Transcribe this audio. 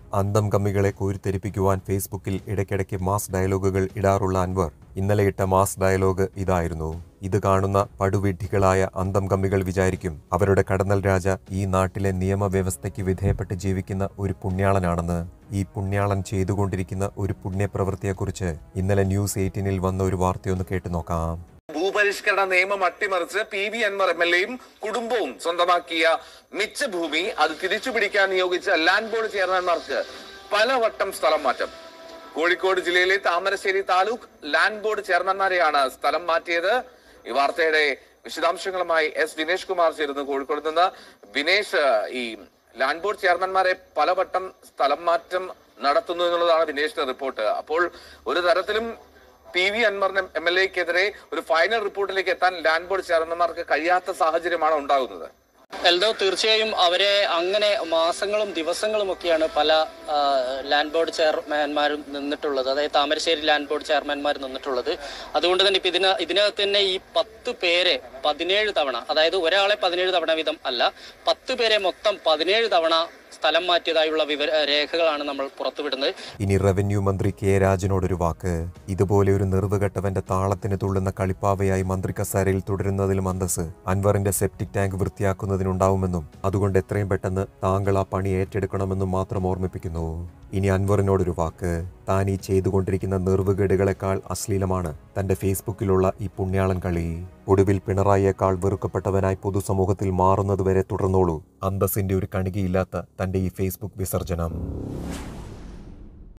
അന്തം കമ്മികളെ കോരിത്തെരിപ്പിക്കുവാൻ ഫേസ്ബുക്കിൽ ഇടയ്ക്കിടയ്ക്ക് മാസ് ഡയലോഗുകൾ ഇടാറുള്ള അൻവർ ഇന്നലെ ഇട്ട മാസ് ഡയലോഗ് ഇതായിരുന്നു ഇത് കാണുന്ന പടുവിഡ്ഢികളായ അന്തം കമ്മികൾ വിചാരിക്കും അവരുടെ കടന്നൽ രാജ ഈ നാട്ടിലെ നിയമവ്യവസ്ഥയ്ക്ക് വിധേയപ്പെട്ട് ജീവിക്കുന്ന ഒരു പുണ്യാളനാണെന്ന് ഈ പുണ്യാളൻ ചെയ്തുകൊണ്ടിരിക്കുന്ന ഒരു പുണ്യപ്രവൃത്തിയെക്കുറിച്ച് ഇന്നലെ ന്യൂസ് എയ്റ്റീനിൽ വന്ന ഒരു വാർത്തയൊന്ന് കേട്ടു നോക്കാം ഭൂപരിഷ്കരണ നിയമം അട്ടിമറിച്ച് P V Anvar M L എയും കുടുംബവും സ്വന്തമാക്കിയ മിച്ച ഭൂമി അത് തിരിച്ചുപിടിക്കാൻ നിയോഗിച്ച ലാൻഡ് ബോർഡ് ചെയർമാൻമാർക്ക് പലവട്ടം സ്ഥലം മാറ്റം കോഴിക്കോട് ജില്ലയിലെ താമരശ്ശേരി താലൂക്ക് ലാൻഡ് ബോർഡ് ചെയർമാൻമാരെയാണ് സ്ഥലം മാറ്റിയത് ഈ വാർത്തയുടെ വിശദാംശങ്ങളുമായി എസ് ദിനേഷ് കുമാർ ചേരുന്നു കോഴിക്കോട് നിന്ന് വിനേഷ് ഈ ലാൻഡ് ബോർഡ് ചെയർമാൻമാരെ പലവട്ടം സ്ഥലം മാറ്റം നടത്തുന്നു എന്നുള്ളതാണ് വിനേഷിന്റെ റിപ്പോർട്ട് അപ്പോൾ ഒരു തരത്തിലും പി വി അൻവറിന് എം എൽ എക്കെതിരെ ഒരു ഫൈനൽ റിപ്പോർട്ടിലേക്ക് എത്താൻ ലാൻഡ് ബോർഡ് ചെയർമാൻമാർക്ക് കഴിയാത്ത സാഹചര്യമാണ് ഉണ്ടാകുന്നത് എൽദോ തീർച്ചയായും അവരെ അങ്ങനെ മാസങ്ങളും ദിവസങ്ങളും ഒക്കെയാണ് പല ആ, ലാൻഡ് ബോർഡ് ചെയർമാൻമാരും നിന്നിട്ടുള്ളത് അതായത് താമരശ്ശേരി ലാൻഡ് ബോർഡ് ചെയർമാൻമാർ നിന്നിട്ടുള്ളത് അതുകൊണ്ട് തന്നെ ഇപ്പം ഇതിന് ഇതിനകത്ത് തന്നെ ഈ പത്ത് പേരെ പതിനേഴ് തവണ അതായത് ഒരാളെ പതിനേഴ് തവണ വീതം അല്ല പത്ത് പേരെ മൊത്തം പതിനേഴ് തവണ സ്ഥലം മാറ്റിയതായുള്ള വിവര രേഖകളാണ് നമ്മൾ പുറത്തുവിടുന്നത് ഇനി റവന്യൂ മന്ത്രി കെ രാജനോടൊരു വാക്ക് ഇതുപോലെ ഒരു നിർവുകെട്ടവന്റെ താളത്തിന് തുള്ളുന്ന കളിപ്പാവയായി മന്ത്രി കസാരയിൽ തുടരുന്നതിലും അന്തസ് അൻവറിന്റെ സെപ്റ്റിക് ടാങ്ക് വൃത്തിയാക്കുന്നതിനുണ്ടാവുമെന്നും അതുകൊണ്ട് എത്രയും പെട്ടെന്ന് താങ്കൾ ആ പണി ഏറ്റെടുക്കണമെന്നും മാത്രം ഓർമ്മിപ്പിക്കുന്നു ഇനി അൻവറിനോടൊരു വാക്ക് താൻ ഈ ചെയ്തുകൊണ്ടിരിക്കുന്ന നിർവുകേടുകളെക്കാൾ അശ്ലീലമാണ് തന്റെ ഫേസ്ബുക്കിലുള്ള ഈ പുണ്യാളൻ കളി ഒടുവിൽ പിണറായിയേക്കാൾ വെറുക്കപ്പെട്ടവനായി പൊതുസമൂഹത്തിൽ മാറുന്നതുവരെ തുടർന്നോളൂ അന്തസ്സിന്റെ ഒരു കണികയില്ലാത്ത തന്റെ ഈ ഫേസ്ബുക്ക് വിസർജനം